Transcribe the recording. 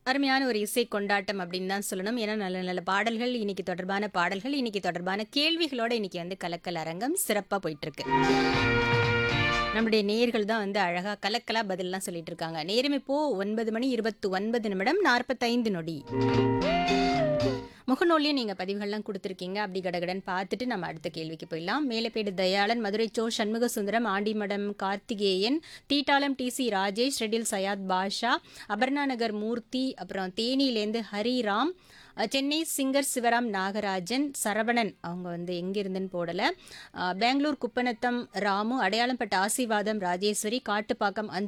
அருமையான ஒரு இசை கொண்டாட்டம் அப்படின்னு தான் சொல்லணும் ஏன்னா நல்ல நல்ல பாடல்கள் இன்னைக்கு தொடர்பான பாடல்கள் இன்னைக்கு தொடர்பான கேள்விகளோட இன்னைக்கு வந்து கலக்கல் அரங்கம் சிறப்பாக போயிட்டு இருக்கு நம்முடைய நேர்கள் தான் வந்து அழகா கலக்கலா பதில்லாம் சொல்லிட்டு இருக்காங்க நேரம் இப்போ ஒன்பது மணி இருபத்தி ஒன்பது நிமிடம் நாற்பத்தைந்து நொடி முகநூல்லையும் நீங்கள் பதிவுகள்லாம் கொடுத்துருக்கீங்க அப்படி கடகடன் பார்த்துட்டு நம்ம அடுத்த கேள்விக்கு போயிடலாம் மேலப்பேடு தயாளன் மதுரை சோ சண்முக சுந்தரம் ஆண்டிமடம் கார்த்திகேயன் தீட்டாளம் டிசி ராஜேஷ் ரெட்டில் சயாத் பாஷா அபர்ணா நகர் மூர்த்தி அப்புறம் தேனியிலேருந்து ஹரிராம் அஹ், சென்னை சிங்கர் சிவராம் நாகராஜன் சரவணன் அவங்க வந்து எங்கிருந்துன்னு போடலை பெங்களூர் குப்பநத்தம் ராமு அடையாளம்பட்ட ஆசீர்வாதம் ராஜேஸ்வரி காட்டுப்பாக்கம்